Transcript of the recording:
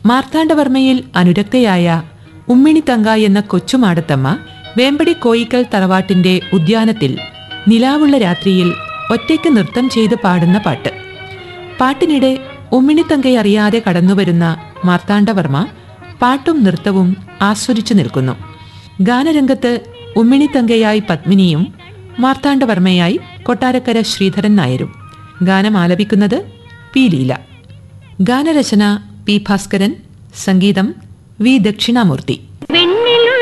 മാർത്താണ്ഡവർമ്മയിൽ അനുരക്തയായ ഉമ്മിണിത്തങ്ക എന്ന കൊച്ചുമാടത്തമ്മ വേമ്പടി കോയിക്കൽ തറവാട്ടിന്റെ ഉദ്യാനത്തിൽ നിലാവുള്ള രാത്രിയിൽ ഒറ്റയ്ക്ക് നൃത്തം ചെയ്ത് പാടുന്ന പാട്ട് പാട്ടിനിടെ ഉമ്മിണിത്തങ്കയെ അറിയാതെ കടന്നുവരുന്ന മാർത്താണ്ഡവർമ്മ പാട്ടും നൃത്തവും ആസ്വദിച്ചു നിൽക്കുന്നു ഗാനരംഗത്ത് ഉമ്മിണിത്തങ്കയായി പത്മിനിയും മാർത്താണ്ഡവർമ്മയായി കൊട്ടാരക്കര ശ്രീധരൻ നായരും ഗാനം ആലപിക്കുന്നത് പി ലീല ഗാനരചന പി ഭാസ്കരൻ സംഗീതം വി ദക്ഷിണാമൂർത്തി